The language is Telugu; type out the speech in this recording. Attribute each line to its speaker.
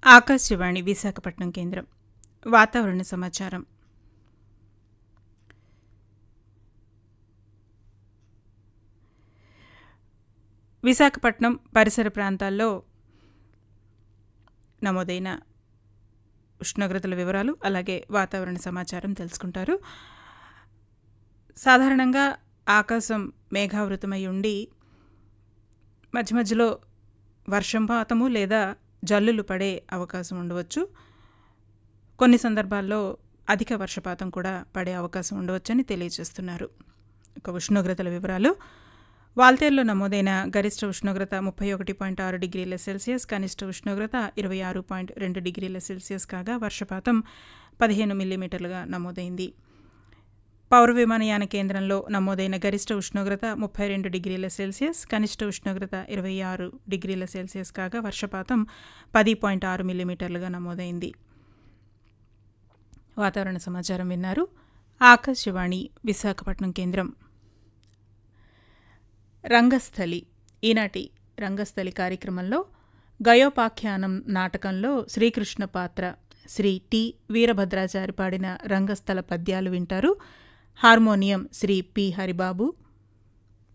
Speaker 1: ఆకాశవాణి విశాఖపట్నం కేంద్రం వాతావరణ సమాచారం విశాఖపట్నం పరిసర ప్రాంతాల్లో నమోదైన ఉష్ణోగ్రతల వివరాలు అలాగే వాతావరణ సమాచారం తెలుసుకుంటారు సాధారణంగా ఆకాశం మేఘావృతమై ఉండి మధ్య మధ్యలో వర్షంపాతము లేదా జల్లులు పడే అవకాశం ఉండవచ్చు కొన్ని సందర్భాల్లో అధిక వర్షపాతం కూడా పడే అవకాశం ఉండవచ్చని తెలియజేస్తున్నారు ఇక ఉష్ణోగ్రతల వివరాలు వాల్తేరులో నమోదైన గరిష్ట ఉష్ణోగ్రత ముప్పై ఒకటి పాయింట్ ఆరు డిగ్రీల సెల్సియస్ కనిష్ట ఉష్ణోగ్రత ఇరవై ఆరు పాయింట్ రెండు డిగ్రీల సెల్సియస్ కాగా వర్షపాతం పదిహేను మిల్లీమీటర్లుగా నమోదైంది పౌర విమానయాన కేంద్రంలో నమోదైన గరిష్ట ఉష్ణోగ్రత ముప్పై రెండు డిగ్రీల సెల్సియస్ కనిష్ట ఉష్ణోగ్రత ఇరవై ఆరు డిగ్రీల సెల్సియస్ కాగా వర్షపాతం పది పాయింట్ ఆరు మిల్లీమీటర్లుగా నమోదైంది వాతావరణ సమాచారం విన్నారు ఆకాశవాణి విశాఖపట్నం కేంద్రం రంగస్థలి ఈనాటి రంగస్థలి కార్యక్రమంలో గయోపాఖ్యానం నాటకంలో శ్రీకృష్ణ పాత్ర శ్రీ టి వీరభద్రాచారి పాడిన రంగస్థల పద్యాలు వింటారు హార్మోనియం శ్రీ పి హరిబాబు